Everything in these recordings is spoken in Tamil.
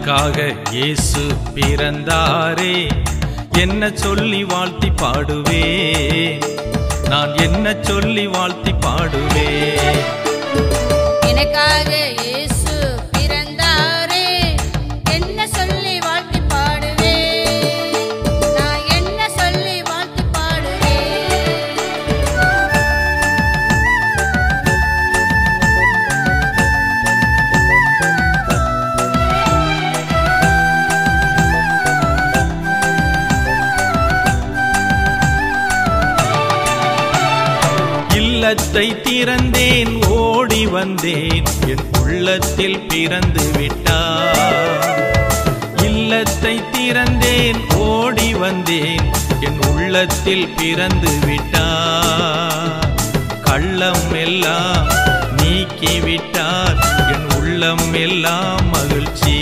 எனக்காக இயேசு பிறந்தாரே என்ன சொல்லி வாழ்த்தி பாடுவே நான் என்ன சொல்லி வாழ்த்தி பாடுவே எனக்காக இயேசு பிறந்தாரே என்ன சொல்லி வாழ்த்தி பாடுவே நான் என்ன சொல்லி வாழ்த்தி பாடுவே இல்லத்தை திறந்தேன் ஓடி வந்தேன் என் உள்ளத்தில் பிறந்து விட்டார் இல்லத்தை திறந்தேன் ஓடி வந்தேன் என் உள்ளத்தில் பிறந்து விட்டார் கள்ளம் எல்லாம் நீக்கி விட்டார் என் உள்ளம் எல்லாம் மகிழ்ச்சி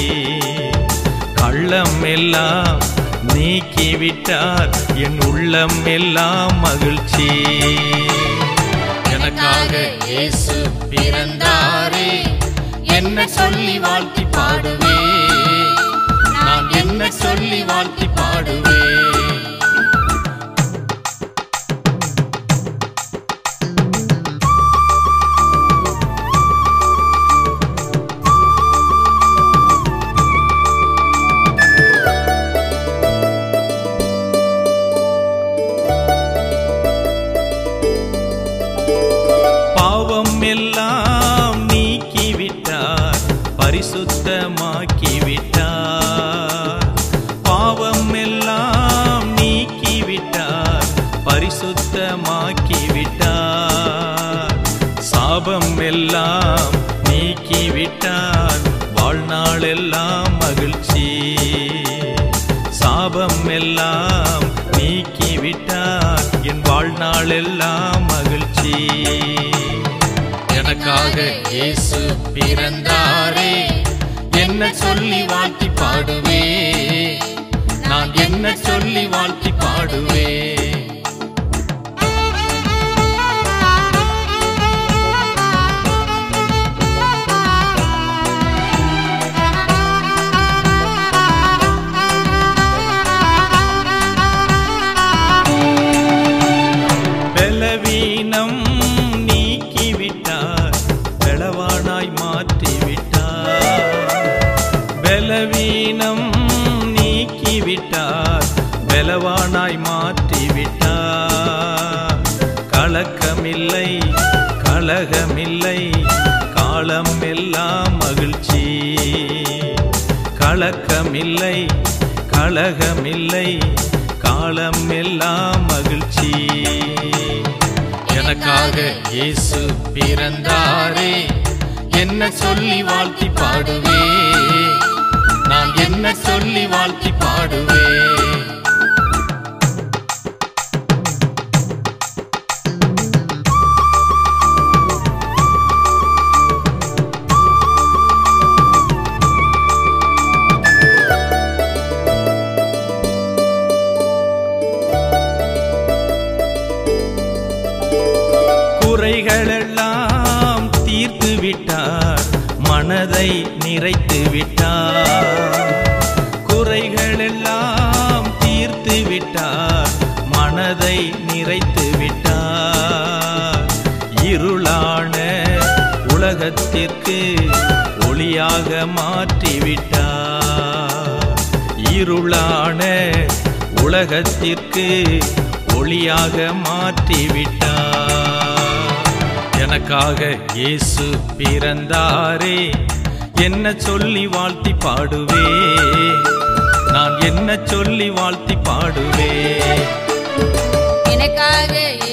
கள்ளம் எல்லாம் நீக்கி விட்டார் என் உள்ளம் எல்லாம் மகிழ்ச்சி எனக்காக இயேசு பிறந்தாரே என்ன சொல்லி வாழ்த்தி பாடுவே நான் என்ன சொல்லி வாழ்த்தி பாடுவே பாவம் எல்லாம் நீக்கி விட்டார் பரிசுத்தமாக்கி விட்டார் பாவம் எல்லாம் நீக்கி விட்டார் பரிசுத்தமாக்கி விட்டார் சாபம் எல்லாம் நீக்கி விட்டார் வாழ்நாள் எல்லாம் மகிழ்ச்சி சாபம் எல்லாம் நீக்கி விட்டார் என் வாழ்நாள் எல்லாம் மகிழ்ச்சி எனக்காக இயேசு பிறந்தாரே என்ன சொல்லி வாழ்த்தி பாடுவே நான் என்ன சொல்லி வாழ்த்தி பாடுவே பலவீனம் நீக்கிவிட்டார் பலவானாய் மாற்றிவிட்டார் பலவீனம் நீக்கிவிட்டார் பலவானாய் மாற்றிவிட்டார் கலக்கமில்லை கலகமில்லை காலம் எல்லாம் மகிழ்ச்சி கலக்கமில்லை கலகமில்லை காலம் எல்லாம் மகிழ்ச்சி எனக்காக இயேசு பிறந்தாரே என்ன சொல்லி வாழ்த்தி பாடுவே நான் என்ன சொல்லி வாழ்த்தி பாடுவே குறைகளெல்லாம் தீர்த்து விட்டார் மனதை நிறைத்து விட்டார் குறைகளெல்லாம் தீர்த்து விட்டார் மனதை நிறைத்து விட்டார் இருளான உலகத்திற்கு ஒளியாக மாற்றிவிட்டார் இருளான உலகத்திற்கு ஒளியாக மாற்றிவிட்டார் எனக்காக இயேசு பிறந்தாரே என்ன சொல்லி வாழ்த்தி பாடுவே நான் என்ன சொல்லி வாழ்த்தி பாடுவே எனக்காக